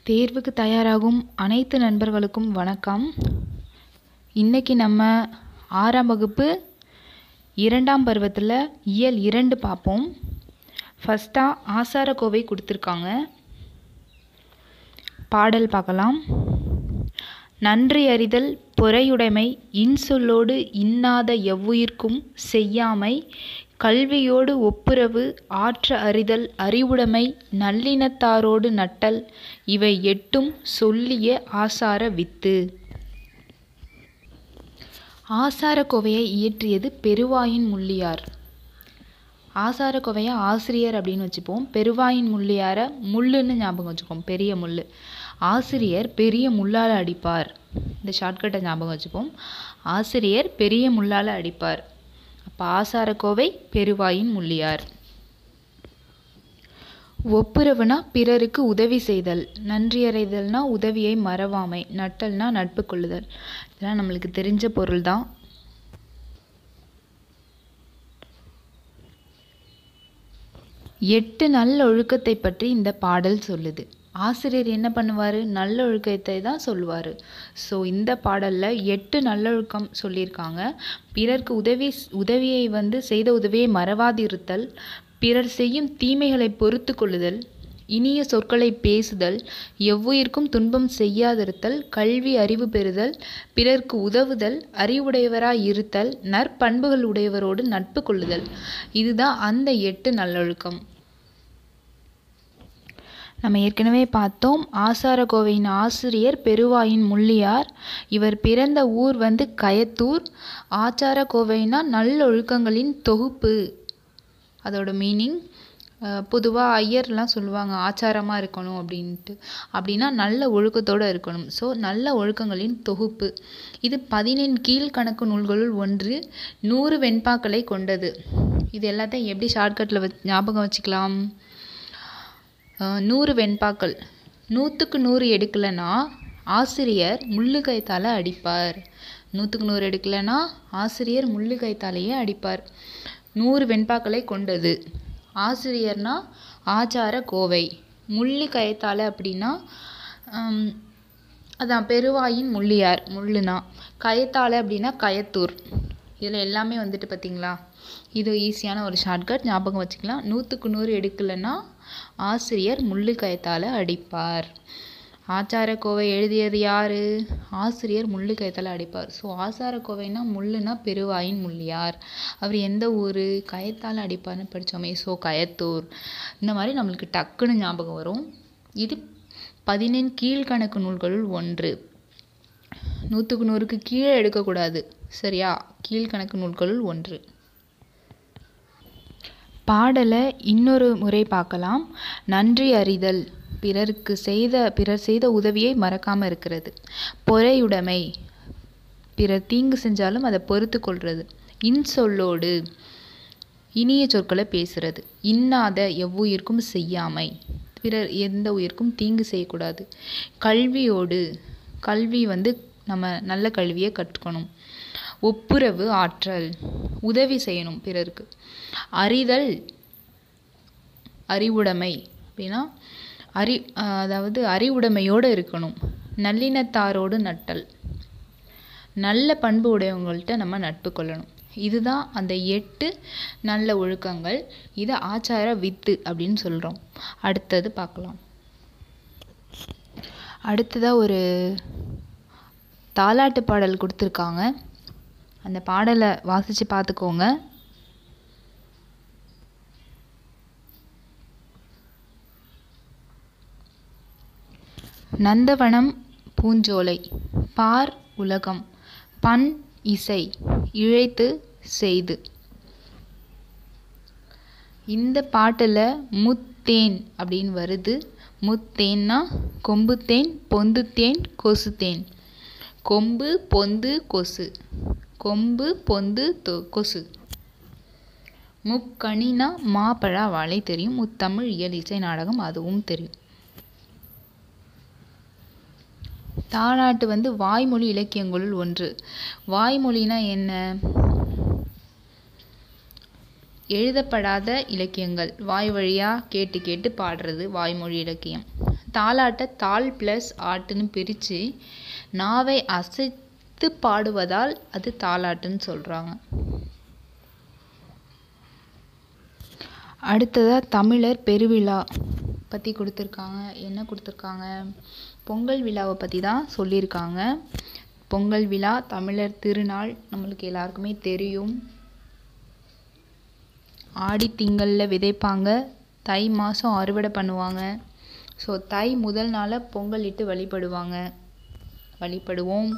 தேர்வுக்கு தயாராகும் அனைத்து நண்பர்களுக்கும் வணக்கம் இன்றைக்கி நம்ம ஆறாம் வகுப்பு இரண்டாம் பருவத்தில் இயல் இரண்டு பார்ப்போம் ஃபஸ்ட்டாக ஆசாரக்கோவை கொடுத்துருக்காங்க பாடல் பார்க்கலாம் நன்றி அறிதல் பொறையுடைமை இன்சொல்லோடு இன்னாத எவ்வுயிர்க்கும் செய்யாமை கல்வியோடு ஒப்புரவு ஆற்ற அறிதல் அறிவுடைமை நல்லினத்தாரோடு நட்டல் இவை எட்டும் சொல்லிய ஆசார வித்து ஆசாரக்கோவையை இயற்றியது பெருவாயின் முள்ளியார் ஆசாரக்கோவையை ஆசிரியர் அப்படின்னு வச்சுப்போம் பெருவாயின் முள்ளியாரை முள்ளுன்னு ஞாபகம் வச்சுப்போம் பெரிய முள் ஆசிரியர் பெரிய முள்ளால் அடிப்பார் இந்த ஷார்ட்கட்டை ஞாபகம் வச்சுப்போம் ஆசிரியர் பெரிய முள்ளால் அடிப்பார் அப்போ ஆசாரக்கோவை பெருவாயின் முள்ளியார் ஒப்புரவுனா பிறருக்கு உதவி செய்தல் நன்றியறைதல்னா உதவியை மறவாமை நட்டல்னா நட்பு கொள்ளுதல் இதெல்லாம் நம்மளுக்கு தெரிஞ்ச பொருள் தான் எட்டு நல்லொழுக்கத்தை பற்றி இந்த பாடல் சொல்லுது ஆசிரியர் என்ன பண்ணுவார் நல்லொழுக்கத்தை தான் சொல்லுவார் ஸோ இந்த பாடலில் எட்டு நல்லொழுக்கம் சொல்லியிருக்காங்க பிறர்க்கு உதவி உதவியை வந்து செய்த உதவியை மறவாதிருத்தல் பிறர் செய்யும் தீமைகளை பொறுத்து கொள்ளுதல் இனிய சொற்களை பேசுதல் எவ்வுயிர்க்கும் துன்பம் செய்யாதிருத்தல் கல்வி அறிவு பெறுதல் பிறர்க்கு உதவுதல் அறிவுடையவராய் இருத்தல் நற்பண்புகள் உடையவரோடு நட்பு கொள்ளுதல் இதுதான் அந்த எட்டு நல்லொழுக்கம் நம்ம ஏற்கனவே பார்த்தோம் ஆசாரகோவையின் ஆசிரியர் பெருவாயின் முள்ளியார் இவர் பிறந்த ஊர் வந்து கயத்தூர் ஆச்சார கோவைனா நல்லொழுக்கங்களின் தொகுப்பு அதோட மீனிங் பொதுவாக ஐயர்லாம் சொல்லுவாங்க ஆச்சாரமாக இருக்கணும் அப்படின்ட்டு அப்படின்னா நல்ல ஒழுக்கத்தோடு இருக்கணும் ஸோ நல்ல ஒழுக்கங்களின் தொகுப்பு இது பதினெண் கீழ்கணக்கு நூல்களுள் ஒன்று நூறு வெண்பாக்களை கொண்டது இது எல்லாத்தையும் எப்படி ஷார்ட்கட்டில் வ ஞாபகம் வச்சுக்கலாம் நூறு வெண்பாக்கள் நூற்றுக்கு நூறு எடுக்கலைன்னா ஆசிரியர் முள்ளு கைத்தால் அடிப்பார் நூற்றுக்கு நூறு எடுக்கலைன்னா ஆசிரியர் முள்ளு கைத்தாலேயே அடிப்பார் நூறு வெண்பாக்களை கொண்டது ஆசிரியர்னா ஆச்சார கோவை முள்ளு கயத்தால் அப்படின்னா அதான் பெருவாயின் முள்ளியார் முள்ளுனா கயத்தால் அப்படின்னா கயத்தூர் இதில் எல்லாமே வந்துட்டு பார்த்தீங்களா இது ஈஸியான ஒரு ஷார்ட்கட் ஞாபகம் வச்சுக்கலாம் நூற்றுக்கு நூறு எடுக்கலைன்னா ஆசிரியர் முள்ளு கயத்தால் அடிப்பார் ஆச்சாரக்கோவை எழுதியது யார் ஆசிரியர் முள்ளு கயத்தால் அடிப்பார் ஸோ ஆசாரக்கோவைனா முள்ளுனா பெருவாயின் முள்ளியார் அவர் எந்த ஊர் கயத்தால் அடிப்பார்னு படித்தோமே ஸோ கயத்தூர் இந்த மாதிரி நம்மளுக்கு டக்குன்னு ஞாபகம் வரும் இது பதினெண் கீழ்கணக்கு நூல்களுள் ஒன்று நூற்றுக்கு நூறுக்கு கீழே எடுக்கக்கூடாது சரியா கீழ்கணக்கு நூல்களுள் ஒன்று பாடலை இன்னொரு முறை பார்க்கலாம் நன்றி அறிதல் பிறருக்கு செய்த பிறர் செய்த உதவியை மறக்காமல் இருக்கிறது பொறையுடைமை பிறர் தீங்கு செஞ்சாலும் அதை பொறுத்து கொள்வது இன்சொல்லோடு இனிய சொற்களை பேசுறது இன்னாத எவ்வுயிர்க்கும் செய்யாமை பிறர் எந்த உயிர்க்கும் தீங்கு செய்யக்கூடாது கல்வியோடு கல்வி வந்து நம்ம நல்ல கல்வியை கற்றுக்கணும் ஒப்புரவு ஆற்றல் உதவி செய்யணும் பிறருக்கு அறிதல் அறிவுடைமை அப்படின்னா அறி அதாவது அறிவுடைமையோடு இருக்கணும் நல்லினத்தாரோடு நட்டல் நல்ல பண்பு உடையவங்கள்ட்ட நம்ம நட்பு கொள்ளணும் இதுதான் அந்த எட்டு நல்ல ஒழுக்கங்கள் இதை ஆச்சார வித்து அப்படின்னு சொல்கிறோம் அடுத்தது பார்க்கலாம் அடுத்ததாக ஒரு தாலாட்டு பாடல் கொடுத்துருக்காங்க அந்த பாடலை வாசித்து பார்த்துக்கோங்க நந்தவனம் பூஞ்சோலை பார் உலகம் பண் இசை இழைத்து செய்து இந்த பாட்டில் முத்தேன் அப்படின்னு வருது முத்தேன்னா கொம்பு தேன் பொந்து தேன் கொசு தேன் கொம்பு பொந்து கொசு கொம்பு பொந்து கொசு முக்கணினா மாப்பழா வாழை தெரியும் முத்தமிழ் இயல் இசை நாடகம் அதுவும் தெரியும் தாலாட்டு வந்து வாய்மொழி இலக்கியங்களுள் ஒன்று வாய்மொழினா என்ன எழுதப்படாத இலக்கியங்கள் வாய் வழியாக கேட்டு கேட்டு பாடுறது வாய்மொழி இலக்கியம் தாலாட்டை தாள் ப்ளஸ் ஆட்டுன்னு பிரித்து நாவை அசைத்து பாடுவதால் அது தாலாட்டுன்னு சொல்கிறாங்க அடுத்ததாக தமிழர் பெருவிழா பற்றி கொடுத்துருக்காங்க என்ன கொடுத்துருக்காங்க பொங்கல் விழாவை பற்றி தான் சொல்லியிருக்காங்க பொங்கல் விழா தமிழர் திருநாள் நம்மளுக்கு எல்லாருக்குமே தெரியும் ஆடி திங்களில் விதைப்பாங்க தை மாதம் அறுவடை பண்ணுவாங்க ஸோ தை முதல் நாளாக பொங்கல் இட்டு வழிபடுவாங்க வழிபடுவோம்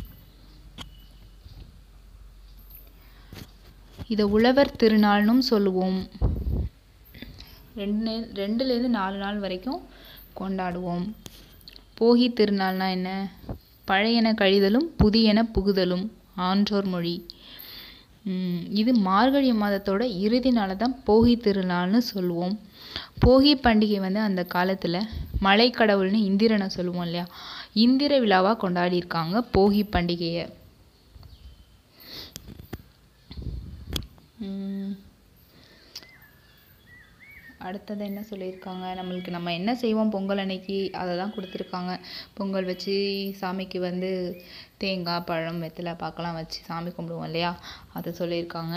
இதை உழவர் திருநாள்னும் சொல்லுவோம் ரெண்டு ரெண்டுலேருந்து நாலு நாள் வரைக்கும் கொண்டாடுவோம் போகி திருநாள்னா என்ன பழையன கழிதலும் புதியன புகுதலும் ஆன்றோர் மொழி இது மார்கழி மாதத்தோட இறுதி நாளை தான் போகி திருநாள்னு சொல்லுவோம் போகி பண்டிகை வந்து அந்த காலத்தில் மலைக்கடவுள்னு இந்திரனை சொல்லுவோம் இல்லையா இந்திர விழாவாக கொண்டாடியிருக்காங்க போகி பண்டிகையை அடுத்தது என்ன சொல்லியிருக்காங்க நம்மளுக்கு நம்ம என்ன செய்வோம் பொங்கல் அன்னைக்கு அதை தான் கொடுத்துருக்காங்க பொங்கல் வச்சு சாமிக்கு வந்து தேங்காய் பழம் வெத்தலை பாக்கெல்லாம் வச்சு சாமி கும்பிடுவோம் இல்லையா அதை சொல்லியிருக்காங்க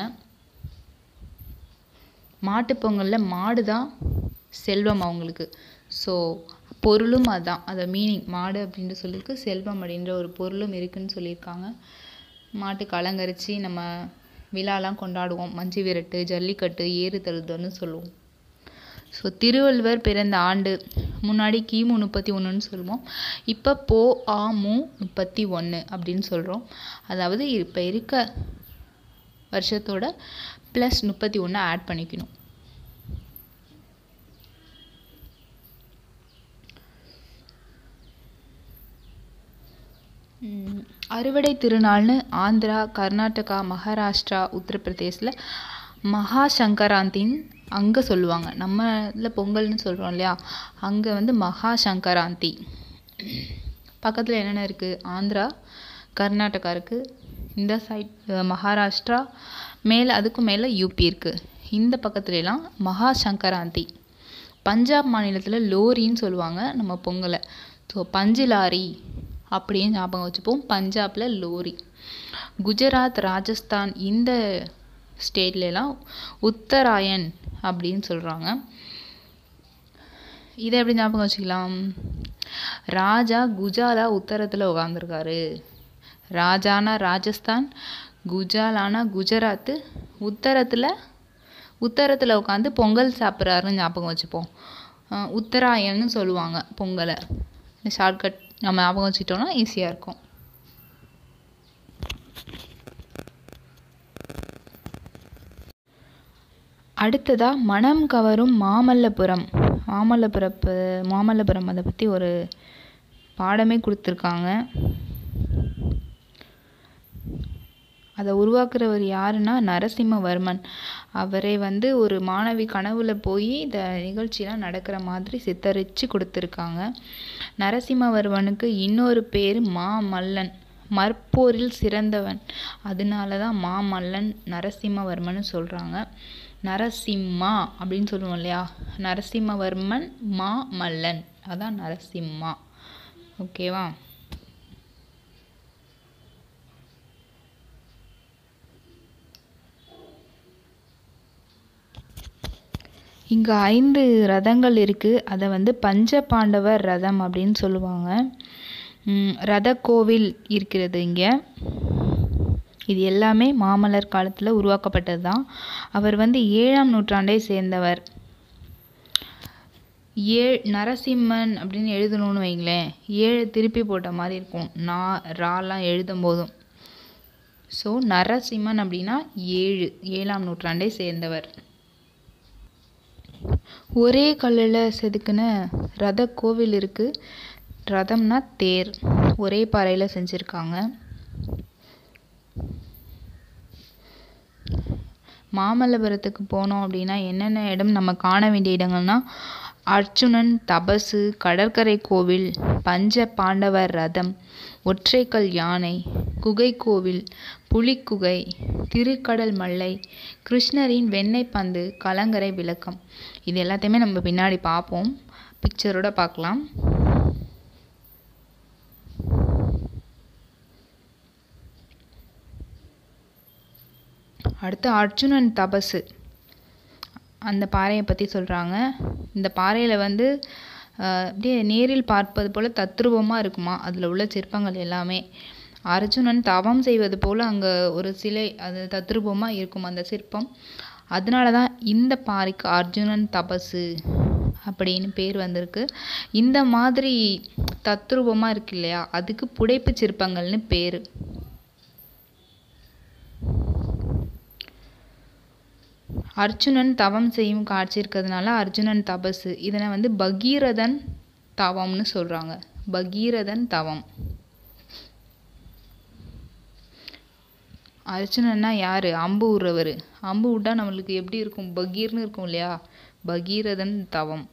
மாட்டுப் பொங்கலில் மாடு தான் செல்வம் அவங்களுக்கு ஸோ பொருளும் அதுதான் அதை மீனிங் மாடு அப்படின்ட்டு சொல்லியிருக்கு செல்வம் அப்படின்ற ஒரு பொருளும் இருக்குன்னு சொல்லியிருக்காங்க மாட்டுக்கு அலங்கரித்து நம்ம விழாலாம் கொண்டாடுவோம் மஞ்சு விரட்டு ஜல்லிக்கட்டு ஏறு தழுதல்னு சொல்லுவோம் ஸோ திருவள்ளுவர் பிறந்த ஆண்டு முன்னாடி கிமு முப்பத்தி ஒன்றுன்னு சொல்லுவோம் இப்போ போ ஆ மு முப்பத்தி ஒன்று அப்படின்னு சொல்கிறோம் அதாவது இப்போ இருக்க வருஷத்தோட ப்ளஸ் முப்பத்தி ஒன்று ஆட் பண்ணிக்கணும் அறுவடை திருநாள்னு ஆந்திரா கர்நாடகா மகாராஷ்டிரா உத்தரப்பிரதேசில் மகா சங்கராந்தின்னு அங்கே சொல்லுவாங்க நம்ம இதில் பொங்கல்னு சொல்கிறோம் இல்லையா அங்கே வந்து மகா சங்கராந்தி பக்கத்தில் என்னென்ன இருக்குது ஆந்திரா கர்நாடகா இருக்குது இந்த சைட் மகாராஷ்டிரா மேலே அதுக்கும் மேலே யூபி இருக்குது இந்த பக்கத்துலலாம் மகா சங்கராந்தி பஞ்சாப் மாநிலத்தில் லோரின்னு சொல்லுவாங்க நம்ம பொங்கலை ஸோ பஞ்சு லாரி அப்படின்னு ஞாபகம் வச்சுப்போம் பஞ்சாபில் லோரி குஜராத் ராஜஸ்தான் இந்த ஸ்டேட்லலாம் உத்தராயன் அப்படின்னு சொல்கிறாங்க இதை எப்படி ஞாபகம் வச்சுக்கலாம் ராஜா குஜாலா உத்தரத்தில் உட்காந்துருக்காரு ராஜானா ராஜஸ்தான் குஜாலானா குஜராத்து உத்தரத்தில் உத்தரத்தில் உட்காந்து பொங்கல் சாப்பிட்றாருன்னு ஞாபகம் வச்சுப்போம் உத்தராயன்னு சொல்லுவாங்க பொங்கலை ஷார்ட்கட் நம்ம ஞாபகம் வச்சுக்கிட்டோம்னா ஈஸியாக இருக்கும் அடுத்ததாக மனம் கவரும் மாமல்லபுரம் மாமல்லபுரப்பு மாமல்லபுரம் அதை பற்றி ஒரு பாடமே கொடுத்துருக்காங்க அதை உருவாக்குறவர் யாருன்னா நரசிம்மவர்மன் அவரே வந்து ஒரு மாணவி கனவுல போய் இந்த நிகழ்ச்சிலாம் நடக்கிற மாதிரி சித்தரித்து கொடுத்துருக்காங்க நரசிம்மவர்மனுக்கு இன்னொரு பேர் மாமல்லன் மற்போரில் சிறந்தவன் அதனால தான் மாமல்லன் நரசிம்மவர்மன் சொல்கிறாங்க நரசிம்மா அப்படின்னு சொல்லுவோம் இல்லையா நரசிம்மவர்மன் மா மல்லன் அதான் நரசிம்மா ஓகேவா இங்கே ஐந்து ரதங்கள் இருக்குது அதை வந்து பஞ்ச பாண்டவர் ரதம் அப்படின்னு சொல்லுவாங்க ரத கோவில் இருக்கிறது இங்கே இது எல்லாமே மாமல்லர் காலத்தில் உருவாக்கப்பட்டது தான் அவர் வந்து ஏழாம் நூற்றாண்டை சேர்ந்தவர் ஏழ் நரசிம்மன் அப்படின்னு எழுதணும்னு வைங்களேன் ஏழு திருப்பி போட்ட மாதிரி இருக்கும் நான் ராலாம் எழுதும் போதும் ஸோ நரசிம்மன் அப்படின்னா ஏழு ஏழாம் நூற்றாண்டை சேர்ந்தவர் ஒரே கல்லில் செதுக்கின ரத கோவில் இருக்குது ரதம்னா தேர் ஒரே பாறையில் செஞ்சுருக்காங்க மாமல்லபுரத்துக்கு போனோம் அப்படின்னா என்னென்ன இடம் நம்ம காண வேண்டிய இடங்கள்னா அர்ச்சுனன் தபசு கடற்கரை கோவில் பஞ்ச பாண்டவர் ரதம் ஒற்றைக்கல் யானை குகை கோவில் புலிக்குகை திருக்கடல் மல்லை கிருஷ்ணரின் வெண்ணெய் பந்து கலங்கரை விளக்கம் இது எல்லாத்தையுமே நம்ம பின்னாடி பார்ப்போம் பிக்சரோட பார்க்கலாம் அடுத்து அர்ஜுனன் தபசு அந்த பாறையை பற்றி சொல்கிறாங்க இந்த பாறையில் வந்து அஹ், அப்படியே நேரில் பார்ப்பது போல் தத்ரூபமாக இருக்குமா அதில் உள்ள சிற்பங்கள் எல்லாமே அர்ஜுனன் தவம் செய்வது போல் அங்கே ஒரு சிலை அது தத்ரூபமாக இருக்கும் அந்த சிற்பம் அதனால தான் இந்த பாறைக்கு அர்ஜுனன் தபசு அப்படின்னு பேர் வந்திருக்கு இந்த மாதிரி தத்ரூபமாக இருக்கு இல்லையா அதுக்கு புடைப்பு சிற்பங்கள்னு பேர் அர்ஜுனன் தவம் செய்யும் காட்சி இருக்கிறதுனால அர்ஜுனன் தபசு இதனை வந்து பகீரதன் தவம்னு சொல்கிறாங்க பகீரதன் தவம் அர்ஜுனன்னா யார் அம்பு விடுறவர் அம்பு விட்டா நம்மளுக்கு எப்படி இருக்கும் பகீர்னு இருக்கும் இல்லையா பகீரதன் தவம்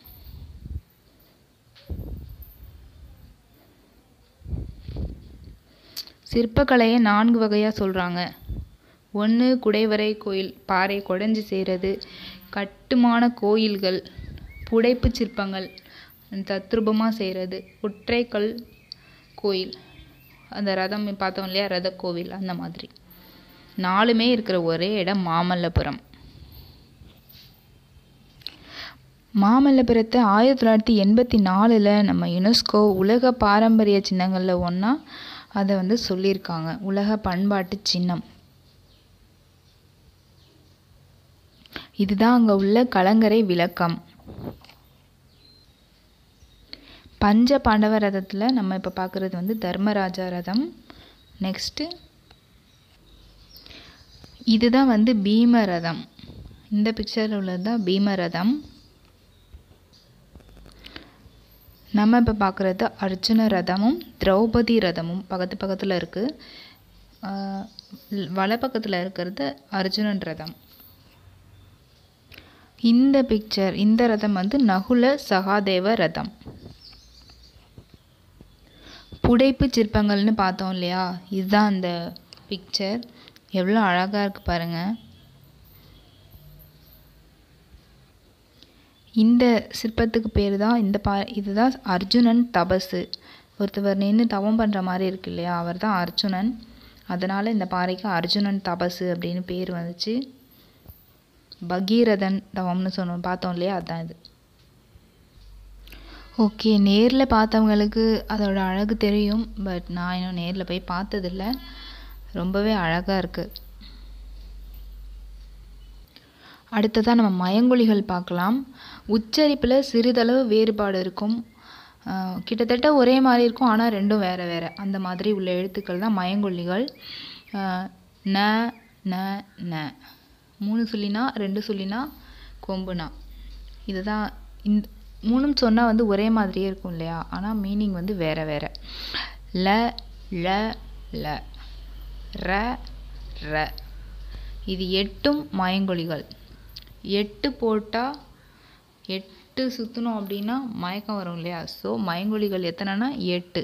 சிற்பக்கலையை நான்கு வகையாக சொல்கிறாங்க ஒன்று குடைவரை கோயில் பாறை குடைஞ்சி செய்கிறது கட்டுமான கோயில்கள் புடைப்புச் சிற்பங்கள் தத்ரூபமாக செய்கிறது ஒற்றைக்கல் கோயில் அந்த ரதம் பார்த்தோம் இல்லையா ரத கோவில் அந்த மாதிரி நாலுமே இருக்கிற ஒரே இடம் மாமல்லபுரம் மாமல்லபுரத்தை ஆயிரத்தி தொள்ளாயிரத்தி எண்பத்தி நாலில் நம்ம யுனெஸ்கோ உலக பாரம்பரிய சின்னங்களில் ஒன்றா அதை வந்து சொல்லியிருக்காங்க உலக பண்பாட்டு சின்னம் இதுதான் அங்கே உள்ள கலங்கரை விளக்கம் பஞ்ச பாண்டவ ரதத்தில் நம்ம இப்போ பார்க்குறது வந்து தர்மராஜா ரதம் நெக்ஸ்ட்டு இதுதான் வந்து பீம ரதம் இந்த பிக்சரில் உள்ளது தான் பீம ரதம் நம்ம இப்போ பார்க்குறது அர்ஜுன ரதமும் திரௌபதி ரதமும் பக்கத்து பக்கத்தில் இருக்குது வலை பக்கத்தில் இருக்கிறது அர்ஜுனன் ரதம் இந்த பிக்சர் இந்த ரதம் வந்து நகுல சகாதேவ ரதம் புடைப்பு சிற்பங்கள்னு பார்த்தோம் இல்லையா இதுதான் அந்த பிக்சர் எவ்வளோ அழகாக இருக்கு பாருங்க இந்த சிற்பத்துக்கு பேர் தான் இந்த பா இதுதான் அர்ஜுனன் தபசு ஒருத்தவர் நின்று தவம் பண்ணுற மாதிரி இருக்கு இல்லையா அவர் தான் அர்ஜுனன் அதனால் இந்த பாறைக்கு அர்ஜுனன் தபசு அப்படின்னு பேர் வந்துச்சு பகீரதன் தவம்னு சொன்னோம் பார்த்தோம் இல்லையா அதான் இது ஓகே நேரில் பார்த்தவங்களுக்கு அதோட அழகு தெரியும் பட் நான் இன்னும் நேரில் போய் பார்த்ததில்ல ரொம்பவே அழகாக இருக்குது அடுத்ததாக நம்ம மயங்கொலிகள் பார்க்கலாம் உச்சரிப்பில் சிறிதளவு வேறுபாடு இருக்கும் ஆஹ் கிட்டத்தட்ட ஒரே மாதிரி இருக்கும் ஆனால் ரெண்டும் வேறு வேறு அந்த மாதிரி உள்ள எழுத்துக்கள் தான் மயங்கொல்லிகள் ஆஹ் ந ந ந மூணு சொல்லினா ரெண்டு சொல்லினா கொம்புனா இதுதான் இந்த மூணும் சொன்னால் வந்து ஒரே மாதிரியே இருக்கும் இல்லையா ஆனால் மீனிங் வந்து வேறு வேறு ல ல ல ர ர இது எட்டும் மயங்கொலிகள் எட்டு போட்டால் எட்டு சுற்றணும் அப்படின்னா மயக்கம் வரும் இல்லையா ஸோ மயங்கொலிகள் எத்தனைனா எட்டு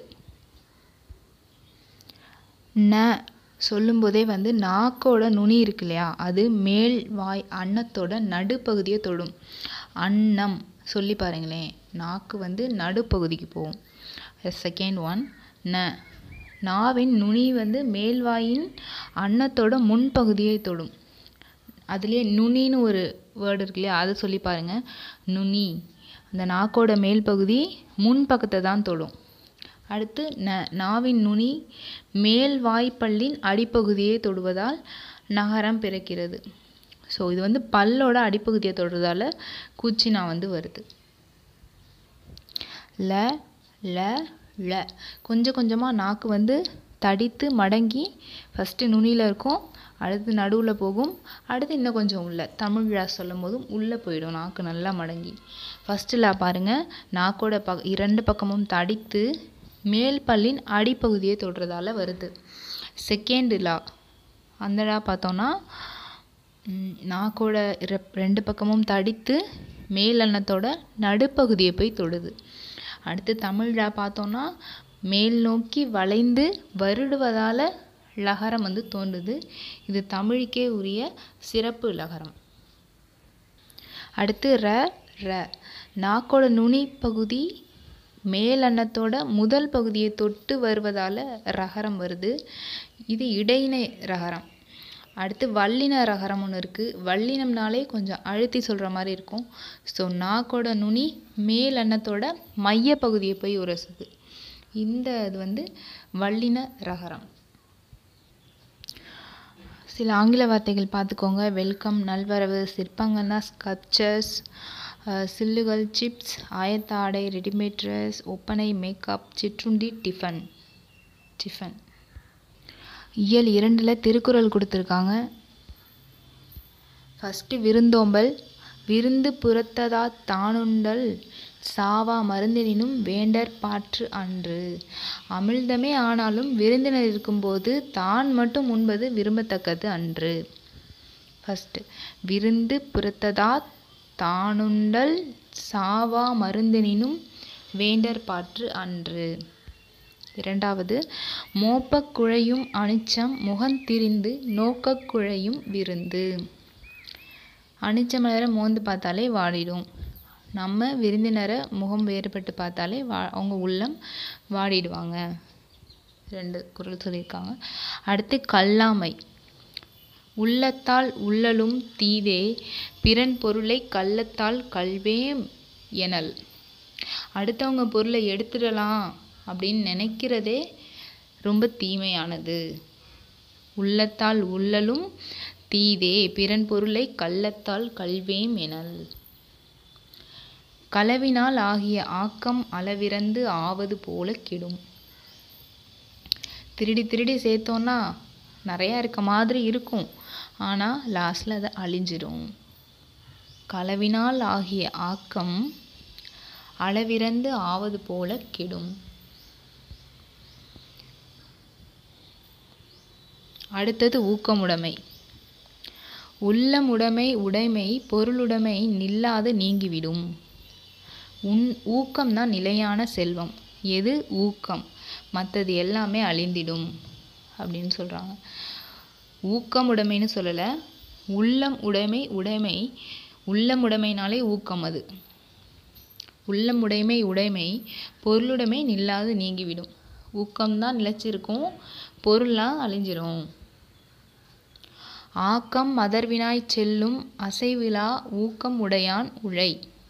ந சொல்லும்போதே வந்து நாக்கோட நுனி இருக்கு இல்லையா அது மேல் வாய் அன்னத்தோட நடுப்பகுதியை தொடும் அன்னம் சொல்லி பாருங்களேன் நாக்கு வந்து நடுப்பகுதிக்கு போகும் செகண்ட் ஒன் ந நாவின் நுனி வந்து மேல்வாயின் அன்னத்தோட முன்பகுதியை தொடும் அதுலேயே நுனின்னு ஒரு வேர்டு இருக்கு இல்லையா அதை சொல்லி பாருங்க நுனி அந்த நாக்கோட மேல் பகுதி முன் பக்கத்தை தான் தொடும் அடுத்து ந நாவின் நுனி மேல் வாய்ப்பல்லின் அடிப்பகுதியை தொடுவதால் நகரம் பிறக்கிறது ஸோ இது வந்து பல்லோட அடிப்பகுதியை தொடுறதால கூச்சினா வந்து வருது ல ல ல கொஞ்சம் கொஞ்சமாக நாக்கு வந்து தடித்து மடங்கி ஃபஸ்ட்டு நுனியில் இருக்கும் அடுத்து நடுவில் போகும் அடுத்து இன்னும் கொஞ்சம் உள்ள தமிழ் ழ சொல்லும் போதும் உள்ளே போயிடும் நாக்கு நல்லா மடங்கி ஃபஸ்ட்டு லா பாருங்கள் நாக்கோட ப இரண்டு பக்கமும் தடித்து மேல் பல்லின் அடிப்பகுதியை தொடுறதால வருது செகண்ட் லா அந்த லா பார்த்தோன்னா ம், நாக்கோட இர- ரெண்டு பக்கமும் தடித்து மேல் அன்னத்தோட நடுப்பகுதியை போய் தொடுது அடுத்து தமிழ் ழ பார்த்தோன்னா மேல் நோக்கி வளைந்து வருடுவதால் லகரம் வந்து தோன்றுது இது தமிழுக்கே உரிய சிறப்பு லகரம் அடுத்து ர ர நாக்கோட நுனி பகுதி மேல் அன்னத்தோட முதல் பகுதியை தொட்டு வருவதால் ரகரம் வருது இது இடையினை ரகரம் அடுத்து வல்லின ரகரம் ஒன்று இருக்குது வல்லினம்னாலே கொஞ்சம் அழுத்தி சொல்கிற மாதிரி இருக்கும் ஸோ நாக்கோட நுனி மேல் அன்னத்தோட மைய பகுதியை போய் உரசுது இந்த இது வந்து வல்லின ரகரம் சில ஆங்கில வார்த்தைகள் பார்த்துக்கோங்க வெல்கம் நல்வரவு சிற்பங்கன்னா ஸ்கல்ப்சர்ஸ் சில்லுகள் சிப்ஸ் ஆயத்த ஆடை ரெடிமேட் ட்ரெஸ் ஒப்பனை மேக்கப் சிற்றுண்டி டிஃபன் டிஃபன் இயல் இரண்டில் திருக்குறள் கொடுத்துருக்காங்க ஃபஸ்ட்டு விருந்தோம்பல் விருந்து புறத்ததா தானுண்டல் சாவா மருந்தினும் வேண்டற் பாற்று அன்று அமிழ்தமே ஆனாலும் விருந்தினர் இருக்கும்போது தான் மட்டும் உண்பது விரும்பத்தக்கது அன்று ஃபஸ்ட்டு விருந்து புறத்ததா தானுண்டல் சாவா மருந்தினும் வேண்டற் பாற்று அன்று இரண்டாவது மோப்பக் குழையும் அனிச்சம் முகந்திரிந்து நோக்கக் குழையும் விருந்து அனிச்ச மலரை மோந்து பார்த்தாலே வாடிடும் நம்ம விருந்தினரை முகம் வேறுபட்டு பார்த்தாலே வா அவங்க உள்ளம் வாடிடுவாங்க ரெண்டு குரல் சொல்லியிருக்காங்க அடுத்து கல்லாமை உள்ளத்தால் உள்ளலும் தீதே பிறன் பொருளை கள்ளத்தால் கல்வேம் எனல் அடுத்தவங்க பொருளை எடுத்துடலாம் அப்படின்னு நினைக்கிறதே ரொம்ப தீமையானது உள்ளத்தால் உள்ளலும் தீதே பிறன் பொருளை கள்ளத்தால் கல்வேம் எனல் களவினால் ஆகிய ஆக்கம் அளவிறந்து ஆவது போல கெடும் திருடி திருடி சேர்த்தோன்னா நிறையா இருக்க மாதிரி இருக்கும் ஆனால் லாஸ்டில் அது அழிஞ்சிடும் களவினால் ஆகிய ஆக்கம் அளவிறந்து ஆவது போல கெடும் அடுத்தது ஊக்கமுடைமை உள்ளமுடைமை உடைமை பொருளுடைமை நில்லாது நீங்கிவிடும் உன் ஊக்கம்தான் நிலையான செல்வம் எது ஊக்கம் மற்றது எல்லாமே அழிந்திடும் அப்படின்னு சொல்கிறாங்க ஊக்கம் உடைமைன்னு சொல்லலை உள்ளம் உடைமை உடைமை உள்ளம் உடைமைனாலே ஊக்கம் அது உள்ளம் உடைமை உடைமை பொருளுடைமை நில்லாது நீங்கிவிடும் ஊக்கம்தான் நிலைச்சிருக்கும் பொருள்லாம் அழிஞ்சிரும் ஆக்கம் மதர்வினாய் செல்லும் அசைவிலா ஊக்கம் உடையான் உழை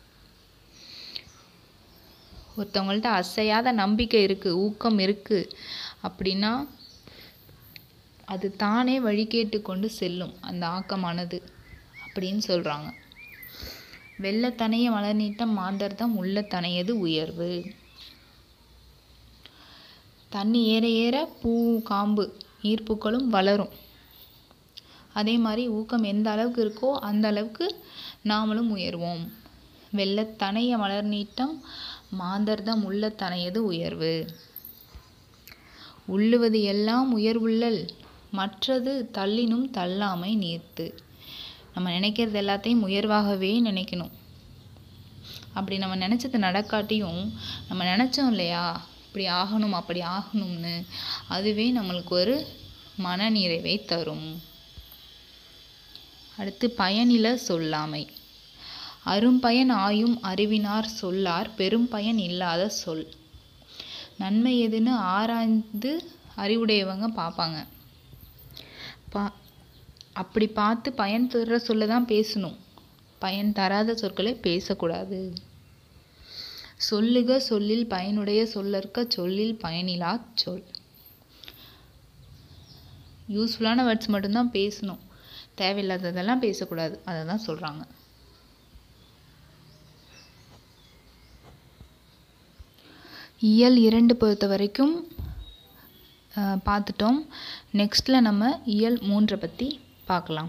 ஒருத்தவங்கள்ட்ட அசையாத நம்பிக்கை இருக்குது ஊக்கம் இருக்குது அப்படின்னா அது தானே வழி கேட்டு கொண்டு செல்லும் அந்த ஆக்கமானது அப்படின்னு சொல்கிறாங்க வெள்ளத்தனைய மலர் நீட்டம் மாந்தர்தம் உள்ள தனையது உயர்வு தண்ணி ஏற ஏற பூ காம்பு ஈர்ப்புகளும் வளரும் அதே மாதிரி ஊக்கம் எந்த அளவுக்கு இருக்கோ அந்த அளவுக்கு நாமளும் உயர்வோம் வெள்ளத்தனைய மலர் நீட்டம் மாந்தர்தம் உள்ள தனையது உயர்வு உள்ளுவது எல்லாம் உயர்வுள்ளல் மற்றது தள்ளினும் தள்ளாமை நீர்த்து நம்ம நினைக்கிறது எல்லாத்தையும் உயர்வாகவே நினைக்கணும் அப்படி நம்ம நினச்சது நடக்காட்டியும் நம்ம நினச்சோம் இல்லையா இப்படி ஆகணும் அப்படி ஆகணும்னு அதுவே நம்மளுக்கு ஒரு மனநிறைவை தரும் அடுத்து பயனில சொல்லாமை அரும்பயன் ஆயும் அறிவினார் சொல்லார் பெரும் பயன் இல்லாத சொல் நன்மை எதுன்னு ஆராய்ந்து அறிவுடையவங்க பார்ப்பாங்க பா அப்படி பார்த்து பயன் தர்ற சொல்ல தான் பேசணும் பயன் தராத சொற்களை பேசக்கூடாது சொல்லுக சொல்லில் பயனுடைய சொல்லற்க சொல்லில் பயனிலா சொல் யூஸ்ஃபுல்லான வேர்ட்ஸ் மட்டும்தான் பேசணும் தேவையில்லாததெல்லாம் பேசக்கூடாது அதை தான் சொல்கிறாங்க இயல் இரண்டு பொறுத்த வரைக்கும் பார்த்துட்டோம் நெக்ஸ்ட்டில் நம்ம இயல் மூன்றை பற்றி பார்க்கலாம்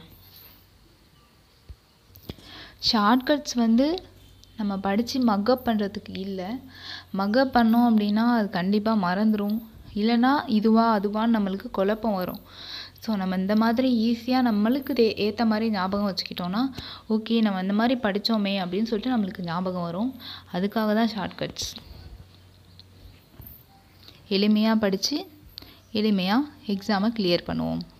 ஷார்ட்கட்ஸ் வந்து நம்ம படித்து மக்கப் பண்ணுறதுக்கு இல்லை மக்கப் பண்ணோம் அப்படின்னா அது கண்டிப்பாக மறந்துடும் இல்லைன்னா இதுவா அதுவான்னு நம்மளுக்கு குழப்பம் வரும் ஸோ நம்ம இந்த மாதிரி ஈஸியாக நம்மளுக்கு தே ஏற்ற மாதிரி ஞாபகம் வச்சுக்கிட்டோன்னா ஓகே நம்ம இந்த மாதிரி படித்தோமே அப்படின்னு சொல்லிட்டு நம்மளுக்கு ஞாபகம் வரும் அதுக்காக தான் ஷார்ட்கட்ஸ் எளிமையாக படித்து எளிமையாக எக்ஸாமை கிளியர் பண்ணுவோம்